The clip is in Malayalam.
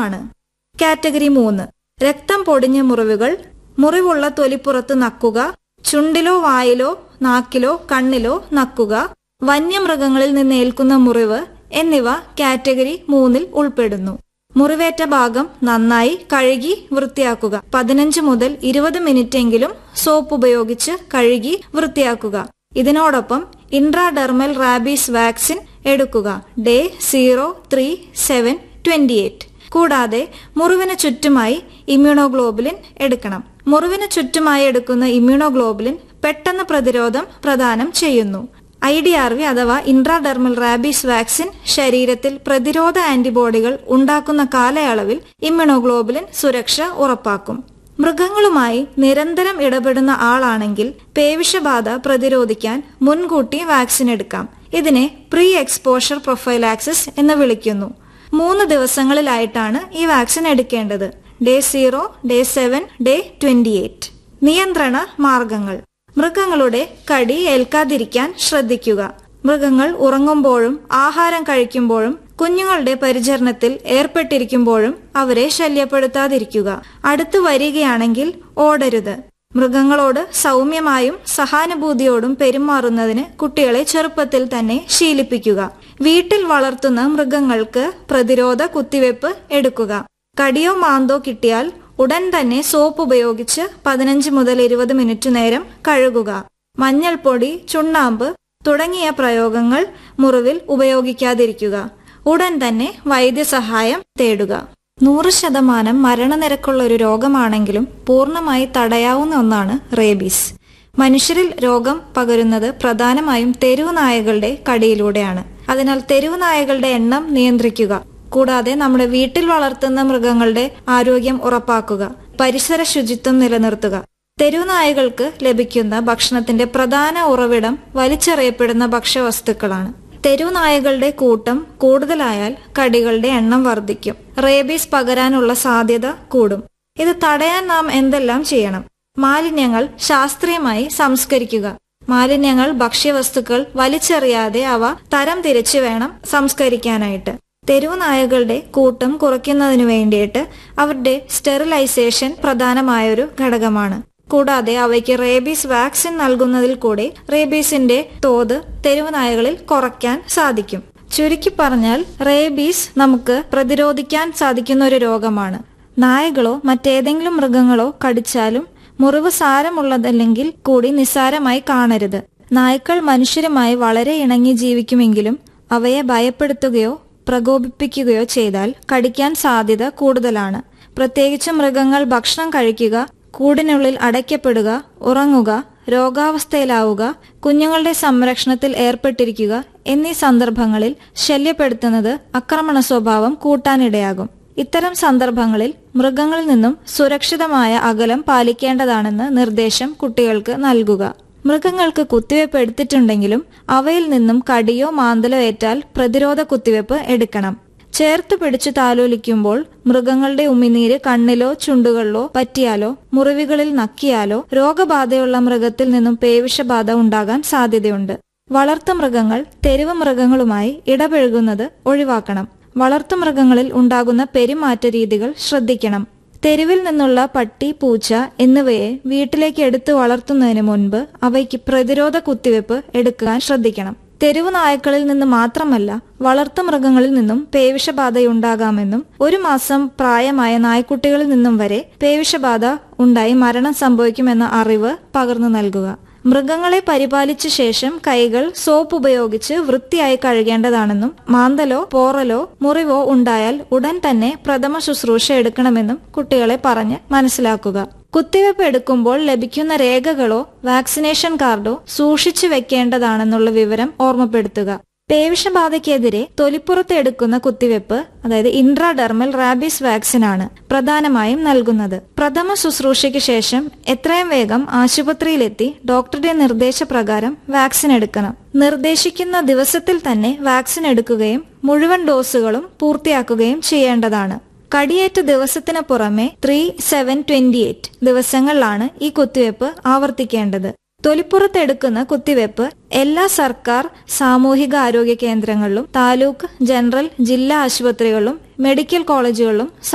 സാധ്യമാണ് കാറ്റഗറി മൂന്ന് രക്തം പൊടിഞ്ഞ മുറിവുകൾ മുറിവുള്ള തൊലിപ്പുറത്ത് നക്കുക ചുണ്ടിലോ വായിലോ നാക്കിലോ കണ്ണിലോ നക്കുക വന്യമൃഗങ്ങളിൽ നിന്ന് ഏൽക്കുന്ന മുറിവ് എന്നിവ കാറ്റഗറി മൂന്നിൽ ഉൾപ്പെടുന്നു മുറിവേറ്റ ഭാഗം നന്നായി കഴുകി വൃത്തിയാക്കുക പതിനഞ്ച് മുതൽ ഇരുപത് മിനിറ്റെങ്കിലും സോപ്പ് ഉപയോഗിച്ച് കഴുകി വൃത്തിയാക്കുക ഇതിനോടൊപ്പം ഇൻട്രാഡെർമൽ റാബീസ് വാക്സിൻ എടുക്കുക day zero three seven twenty eight കൂടാതെ മുറിവിന് ചുറ്റുമായി ഇമ്മ്യൂണോഗ്ലോബുലിൻ എടുക്കണം മുറിവിന് ചുറ്റുമായി എടുക്കുന്ന ഇമ്മ്യൂണോഗ്ലോബുലിൻ പെട്ടെന്ന് പ്രതിരോധം പ്രദാനം ചെയ്യുന്നു ഐ ഡി ആർ വി അഥവാ ഇൻട്രാഡെർമൽ റാബീസ് വാക്സിൻ ശരീരത്തിൽ പ്രതിരോധ ആന്റിബോഡികൾ ഉണ്ടാക്കുന്ന കാലയളവിൽ ഇമ്മ്യൂണോഗ്ലോബുലിൻ സുരക്ഷ ഉറപ്പാക്കും മൃഗങ്ങളുമായി നിരന്തരം ഇടപെടുന്ന ആളാണെങ്കിൽ പേവിഷബാധ പ്രതിരോധിക്കാൻ മുൻകൂട്ടി വാക്സിൻ എടുക്കാം ഇതിനെ പ്രീ എക്സ്പോഷർ പ്രൊഫൈലാക്സിസ് എന്ന് വിളിക്കുന്നു മൂന്ന് ദിവസങ്ങളിലായിട്ടാണ് ഈ വാക്സിൻ എടുക്കേണ്ടത് day zero day seven day twenty eight നിയന്ത്രണ മാർഗങ്ങൾ മൃഗങ്ങളുടെ കടി ഏൽക്കാതിരിക്കാൻ ശ്രദ്ധിക്കുക മൃഗങ്ങൾ ഉറങ്ങുമ്പോഴും ആഹാരം കഴിക്കുമ്പോഴും കുഞ്ഞുങ്ങളുടെ പരിചരണത്തിൽ ഏർപ്പെട്ടിരിക്കുമ്പോഴും അവരെ ശല്യപ്പെടുത്താതിരിക്കുക അടുത്തു വരികയാണെങ്കിൽ ഓടരുത് മൃഗങ്ങളോട് സൗമ്യമായും സഹാനുഭൂതിയോടും പെരുമാറുന്നതിന് കുട്ടികളെ ചെറുപ്പത്തിൽ തന്നെ ശീലിപ്പിക്കുക വീട്ടിൽ വളർത്തുന്ന മൃഗങ്ങൾക്ക് പ്രതിരോധ കുത്തിവെപ്പ് എടുക്കുക കടിയോ മാന്തോ കിട്ടിയാൽ ഉടൻ തന്നെ സോപ്പ് ഉപയോഗിച്ച് പതിനഞ്ച് മുതൽ ഇരുപത് മിനിറ്റ് നേരം കഴുകുക മഞ്ഞൾപ്പൊടി ചുണ്ണാമ്പ് തുടങ്ങിയ പ്രയോഗങ്ങൾ മുറിവിൽ ഉപയോഗിക്കാതിരിക്കുക ഉടൻ തന്നെ വൈദ്യസഹായം തേടുക നൂറ് ശതമാനം മരണനിരക്കുള്ള ഒരു രോഗമാണെങ്കിലും പൂർണ്ണമായി തടയാവുന്ന ഒന്നാണ് റേബീസ് മനുഷ്യരിൽ രോഗം പകരുന്നത് പ്രധാനമായും തെരുവ് നായകളുടെ കടിയിലൂടെയാണ് അതിനാൽ തെരുവ് നായകളുടെ എണ്ണം നിയന്ത്രിക്കുക കൂടാതെ നമ്മുടെ വീട്ടിൽ വളർത്തുന്ന മൃഗങ്ങളുടെ ആരോഗ്യം ഉറപ്പാക്കുക പരിസര ശുചിത്വം നിലനിർത്തുക തെരുവ് നായകൾക്ക് ലഭിക്കുന്ന ഭക്ഷണത്തിന്റെ പ്രധാന ഉറവിടം വലിച്ചെറിയപ്പെടുന്ന ഭക്ഷ്യവസ്തുക്കളാണ് തെരുവ് നായകളുടെ കൂട്ടം കൂടുതലായാൽ കടികളുടെ എണ്ണം വർദ്ധിക്കും റേബീസ് പകരാനുള്ള സാധ്യത കൂടും ഇത് തടയാൻ നാം എന്തെല്ലാം ചെയ്യണം മാലിന്യങ്ങൾ ശാസ്ത്രീയമായി സംസ്കരിക്കുക മാലിന്യങ്ങൾ ഭക്ഷ്യവസ്തുക്കൾ വലിച്ചെറിയാതെ അവ തരം തിരിച്ചു വേണം സംസ്കരിക്കാനായിട്ട് തെരുവ് നായകളുടെ കൂട്ടം കുറയ്ക്കുന്നതിനു വേണ്ടിയിട്ട് അവരുടെ സ്റ്റെറിലൈസേഷൻ പ്രധാനമായൊരു ഘടകമാണ് കൂടാതെ അവയ്ക്ക് റേബീസ് വാക്സിൻ നൽകുന്നതിൽ കൂടെ റേബീസിന്റെ തോത് തെരുവ് നായകളിൽ കുറയ്ക്കാൻ സാധിക്കും ചുരുക്കി പറഞ്ഞാൽ റേബീസ് നമുക്ക് പ്രതിരോധിക്കാൻ സാധിക്കുന്ന ഒരു രോഗമാണ് നായകളോ മറ്റേതെങ്കിലും മൃഗങ്ങളോ കടിച്ചാലും മുറിവ് സാരമുള്ളതല്ലെങ്കിൽ കൂടി നിസ്സാരമായി കാണരുത് നായ്ക്കൾ മനുഷ്യരുമായി വളരെ ഇണങ്ങി ജീവിക്കുമെങ്കിലും അവയെ ഭയപ്പെടുത്തുകയോ പ്രകോപിപ്പിക്കുകയോ ചെയ്താൽ കടിക്കാൻ സാധ്യത കൂടുതലാണ് പ്രത്യേകിച്ച് മൃഗങ്ങൾ ഭക്ഷണം കഴിക്കുക കൂടിനുള്ളിൽ അടയ്ക്കപ്പെടുക ഉറങ്ങുക രോഗാവസ്ഥയിലാവുക കുഞ്ഞുങ്ങളുടെ സംരക്ഷണത്തിൽ ഏർപ്പെട്ടിരിക്കുക എന്നീ സന്ദർഭങ്ങളിൽ ശല്യപ്പെടുത്തുന്നത് ആക്രമണ സ്വഭാവം കൂട്ടാനിടയാകും ഇത്തരം സന്ദർഭങ്ങളിൽ മൃഗങ്ങളിൽ നിന്നും സുരക്ഷിതമായ അകലം പാലിക്കേണ്ടതാണെന്ന് നിർദ്ദേശം കുട്ടികൾക്ക് നൽകുക മൃഗങ്ങൾക്ക് കുത്തിവയ്പ് എടുത്തിട്ടുണ്ടെങ്കിലും അവയിൽ നിന്നും കടിയോ മാന്തലോ ഏറ്റാൽ പ്രതിരോധ കുത്തിവയ്പ് എടുക്കണം ചേർത്ത് പിടിച്ചു താലോലിക്കുമ്പോൾ മൃഗങ്ങളുടെ ഉമിനീര് കണ്ണിലോ ചുണ്ടുകളിലോ പറ്റിയാലോ മുറിവുകളിൽ നക്കിയാലോ രോഗബാധയുള്ള മൃഗത്തിൽ നിന്നും പേവിഷബാധ ഉണ്ടാകാൻ സാധ്യതയുണ്ട് വളർത്തുമൃഗങ്ങൾ തെരുവ് മൃഗങ്ങളുമായി ഇടപഴകുന്നത് ഒഴിവാക്കണം വളർത്തുമൃഗങ്ങളിൽ ഉണ്ടാകുന്ന പെരുമാറ്റ രീതികൾ ശ്രദ്ധിക്കണം തെരുവിൽ നിന്നുള്ള പട്ടി പൂച്ച എന്നിവയെ വീട്ടിലേക്ക് എടുത്തു വളർത്തുന്നതിന് മുൻപ് അവയ്ക്ക് പ്രതിരോധ കുത്തിവെപ്പ് എടുക്കാൻ ശ്രദ്ധിക്കണം തെരുവ് നായ്ക്കളിൽ നിന്ന് മാത്രമല്ല വളർത്തുമൃഗങ്ങളിൽ നിന്നും പേവിഷബാധയുണ്ടാകാമെന്നും ഒരു മാസം പ്രായമായ നായ്ക്കുട്ടികളിൽ നിന്നും വരെ പേവിഷബാധ ഉണ്ടായി മരണം സംഭവിക്കുമെന്ന അറിവ് പകർന്നു നൽകുക മൃഗങ്ങളെ പരിപാലിച്ച ശേഷം കൈകൾ സോപ്പ് ഉപയോഗിച്ച് വൃത്തിയായി കഴുകേണ്ടതാണെന്നും മാന്തലോ പോറലോ മുറിവോ ഉണ്ടായാൽ ഉടൻ തന്നെ പ്രഥമ ശുശ്രൂഷ എടുക്കണമെന്നും കുട്ടികളെ പറഞ്ഞ് മനസ്സിലാക്കുക കുത്തിവയ്പ് എടുക്കുമ്പോൾ ലഭിക്കുന്ന രേഖകളോ വാക്സിനേഷൻ കാർഡോ സൂക്ഷിച്ചു വെക്കേണ്ടതാണെന്നുള്ള വിവരം ഓർമ്മപ്പെടുത്തുക പേവിഷബാധയ്ക്കെതിരെ തൊലിപ്പുറത്ത് എടുക്കുന്ന കുത്തിവെപ്പ് അതായത് ഇൻട്രാഡെർമൽ റാബീസ് വാക്സിൻ ആണ് പ്രധാനമായും നൽകുന്നത് പ്രഥമ ശുശ്രൂഷയ്ക്ക് ശേഷം എത്രയും വേഗം ആശുപത്രിയിലെത്തി ഡോക്ടറുടെ നിർദ്ദേശപ്രകാരം വാക്സിൻ എടുക്കണം നിർദ്ദേശിക്കുന്ന ദിവസത്തിൽ തന്നെ വാക്സിൻ എടുക്കുകയും മുഴുവൻ ഡോസുകളും പൂർത്തിയാക്കുകയും ചെയ്യേണ്ടതാണ് കടിയേറ്റ ദിവസത്തിന് പുറമെ ത്രീ സെവൻ ട്വന്റി എയ്റ്റ് ദിവസങ്ങളിലാണ് ഈ കുത്തിവെപ്പ് ആവർത്തിക്കേണ്ടത് തൊലിപ്പുറത്ത് എടുക്കുന്ന കുത്തിവെപ്പ് എല്ലാ സർക്കാർ സാമൂഹിക ആരോഗ്യ കേന്ദ്രങ്ങളിലും താലൂക്ക് ജനറൽ ജില്ലാ ആശുപത്രികളിലും മെഡിക്കൽ കോളേജുകളിലും